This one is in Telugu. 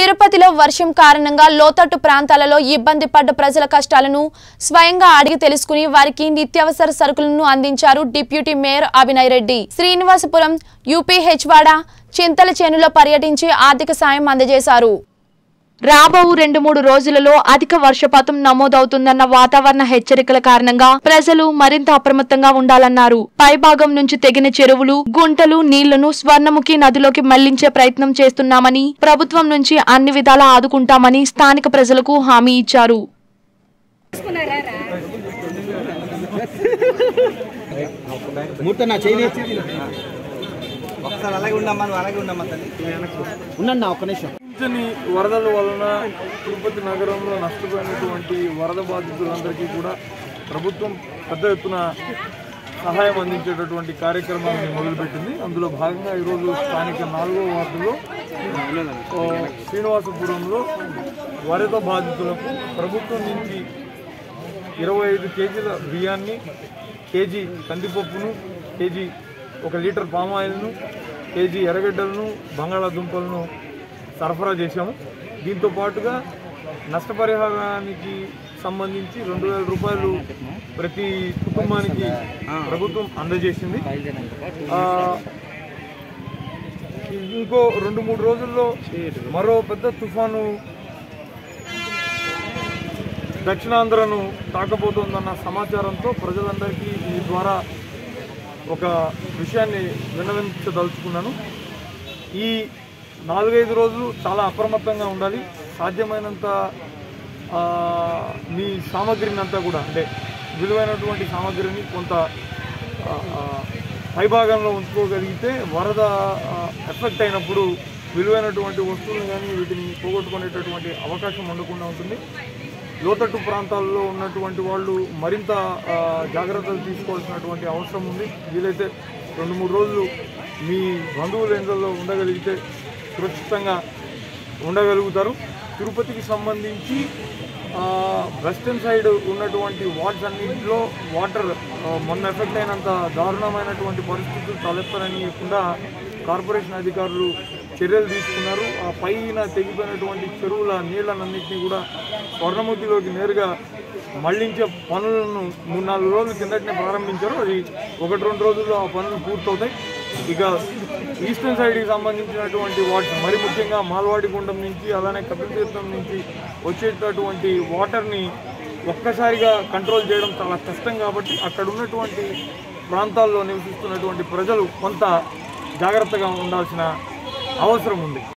తిరుపతిలో వర్షం కారణంగా లోతట్టు ప్రాంతాలలో ఇబ్బంది పడ్డ ప్రజల కష్టాలను స్వయంగా అడిగి తెలుసుకుని వారికి నిత్యావసర సరుకులను అందించారు deputy mayor Abhinay Reddy Srinivasapuram UP హెచ్వాడ చింతల చేనులో పర్యటించి ఆర్థిక సాయం అందజేశారు రాబో రెండు మూడు రోజులలో అధిక వర్షపాతం నమోదవుతుందన్న వాతావరణ హెచ్చరికల కారణంగా ప్రజలు మరింత అప్రమత్తంగా ఉండాలన్నారు పైభాగం నుంచి తెగిన చెరువులు గుంటలు నీళ్లను స్వర్ణముఖి నదిలోకి మళ్లించే ప్రయత్నం చేస్తున్నామని ప్రభుత్వం నుంచి అన్ని విధాలా ఆదుకుంటామని స్థానిక ప్రజలకు హామీ ఇచ్చారు మూర్త నా చేయి ఒకసారి అలాగే ఉండమ్మా నువ్వు అలాగే ఉండమ్మా తల్లి ఉండన్నా ఒక్క నిమిషం ఊహించని వరదల వలన తిరుపతి నగరంలో నష్టపోయినటువంటి వరద బాధితులందరికీ కూడా ప్రభుత్వం పెద్ద ఎత్తున సహాయం అందించేటటువంటి కార్యక్రమాన్ని మొదలుపెట్టింది అందులో భాగంగా ఈరోజు స్థానిక నాలుగో వార్డులో ఓ, శ్రీనివాసపురంలో వరద బాధితులకు ప్రభుత్వం నుంచి ఇరవై ఐదు కేజీల బియ్యాన్ని కేజీ కందిపప్పును కేజీ ఒక లీటర్ పామాయిల్ను కేజీ ఎర్రగడ్డలను బంగాళాదుంపలను సరఫరా చేశాము దీంతో పాటుగా నష్టపరిహారానికి సంబంధించి రెండు వేల రూపాయలు ప్రతి కుటుంబానికి ప్రభుత్వం అందజేసింది ఆ, ఇంకో రెండు మూడు రోజుల్లో మరో పెద్ద తుఫాను దక్షిణాంధ్రను తాకబోతోందన్న సమాచారంతో ప్రజలందరికీ ఈ ద్వారా ఒక విషయాన్ని విన్నవించదలుచుకున్నాను ఈ నాలుగైదు రోజులు చాలా అప్రమత్తంగా ఉండాలి సాధ్యమైనంత ఆ, మీ సామగ్రిని అంతా కూడా అంటే విలువైనటువంటి సామగ్రిని కొంత ఆ, ఆ, పైభాగంలో ఉంచుకోగలిగితే వరద ఆ, ఎఫెక్ట్ అయినప్పుడు విలువైనటువంటి వస్తువులను కానీ వీటిని పోగొట్టుకునేటటువంటి అవకాశం ఉండకుండా ఉంటుంది లోతట్టు ప్రాంతాల్లో ఉన్నటువంటి వాళ్ళు మరింత ఆ, జాగ్రత్తలు తీసుకోవాల్సినటువంటి అవసరం ఉంది వీలైతే రెండు మూడు రోజులు మీ బంధువుల ఇళ్లలో ఉండగలిగితే సురక్షితంగా ఉండగలుగుతారు తిరుపతికి సంబంధించి ఆ, వెస్టర్న్ సైడ్ ఉన్నటువంటి వార్డ్స్ అన్నింటిలో వాటర్ ఆ, మొన్న ఎఫెక్ట్ అయినంత దారుణమైనటువంటి పరిస్థితులు తలెత్తనీయకుండా కార్పొరేషన్ అధికారులు చర్యలు తీసుకున్నారు ఆ పైన తెగిపోయినటువంటి చెరువుల నీళ్ళనన్నింటినీ కూడా స్వర్ణముఖిలోకి నేరుగా మళ్లించే పనులను మూడు నాలుగు రోజుల కిందటనే ప్రారంభించారు అది ఒకటి రెండు రోజుల్లో ఆ పనులు పూర్తవుతాయి ఇక ఈస్టర్న్ సైడ్కి సంబంధించినటువంటి వాటర్ మరి ముఖ్యంగా మాల్వాడి గుండం నుంచి అలానే కపిల తీర్థం నుంచి వచ్చేటటువంటి వాటర్ని ఒక్కసారిగా కంట్రోల్ చేయడం చాలా కష్టం కాబట్టి అక్కడ ఉన్నటువంటి ప్రాంతాల్లో నివసిస్తున్నటువంటి ప్రజలు కొంత జాగ్రత్తగా ఉండాల్సిన అవసరం ఉంది